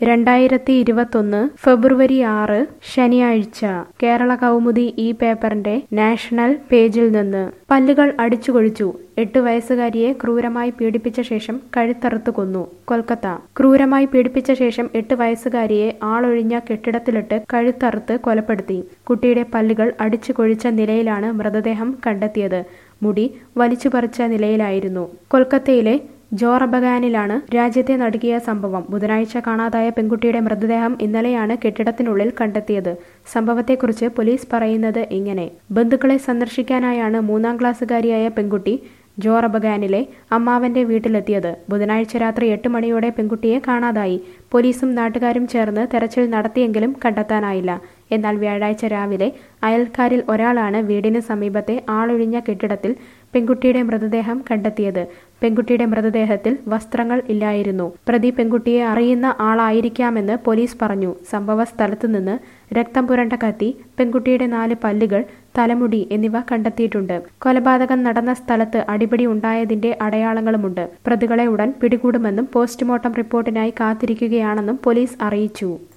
രണ്ടായിരത്തി ഇരുപത്തൊന്ന് ഫെബ്രുവരി ആറ് ശനിയാഴ്ച കേരള കൗമുദി ഈ പേപ്പറിന്റെ നാഷണൽ പേജിൽ നിന്ന് പല്ലുകൾ അടിച്ചുകൊഴിച്ചു എട്ട് വയസ്സുകാരിയെ ക്രൂരമായി പീഡിപ്പിച്ച ശേഷം കഴുത്തറുത്ത് കൊന്നു കൊൽക്കത്ത ക്രൂരമായി പീഡിപ്പിച്ച ശേഷം എട്ട് വയസ്സുകാരിയെ ആളൊഴിഞ്ഞ കെട്ടിടത്തിലിട്ട് കഴുത്തറുത്ത് കൊലപ്പെടുത്തി കുട്ടിയുടെ പല്ലുകൾ അടിച്ചു കൊഴിച്ച നിലയിലാണ് മൃതദേഹം കണ്ടെത്തിയത് മുടി വലിച്ചുപറിച്ച നിലയിലായിരുന്നു കൊൽക്കത്തയിലെ ജോറബഗാനിലാണ് രാജ്യത്തെ നടുക്കിയ സംഭവം ബുധനാഴ്ച കാണാതായ പെൺകുട്ടിയുടെ മൃതദേഹം ഇന്നലെയാണ് കെട്ടിടത്തിനുള്ളിൽ കണ്ടെത്തിയത് സംഭവത്തെക്കുറിച്ച് പോലീസ് പറയുന്നത് ഇങ്ങനെ ബന്ധുക്കളെ സന്ദർശിക്കാനായാണ് മൂന്നാം ക്ലാസ്സുകാരിയായ പെൺകുട്ടി ജോറബഗാനിലെ അമ്മാവന്റെ വീട്ടിലെത്തിയത് ബുധനാഴ്ച രാത്രി എട്ട് മണിയോടെ പെൺകുട്ടിയെ കാണാതായി പോലീസും നാട്ടുകാരും ചേർന്ന് തെരച്ചിൽ നടത്തിയെങ്കിലും കണ്ടെത്താനായില്ല എന്നാൽ വ്യാഴാഴ്ച രാവിലെ അയൽക്കാരിൽ ഒരാളാണ് വീടിന് സമീപത്തെ ആളൊഴിഞ്ഞ കെട്ടിടത്തിൽ പെൺകുട്ടിയുടെ മൃതദേഹം കണ്ടെത്തിയത് പെൺകുട്ടിയുടെ മൃതദേഹത്തിൽ വസ്ത്രങ്ങൾ ഇല്ലായിരുന്നു പ്രതി പെൺകുട്ടിയെ അറിയുന്ന ആളായിരിക്കാമെന്ന് പോലീസ് പറഞ്ഞു സംഭവ സ്ഥലത്തു നിന്ന് രക്തം പുരണ്ട കത്തി പെൺകുട്ടിയുടെ നാല് പല്ലുകൾ തലമുടി എന്നിവ കണ്ടെത്തിയിട്ടുണ്ട് കൊലപാതകം നടന്ന സ്ഥലത്ത് അടിപിടി ഉണ്ടായതിന്റെ അടയാളങ്ങളുമുണ്ട് പ്രതികളെ ഉടൻ പിടികൂടുമെന്നും പോസ്റ്റ്മോർട്ടം റിപ്പോർട്ടിനായി കാത്തിരിക്കുകയാണെന്നും പോലീസ് അറിയിച്ചു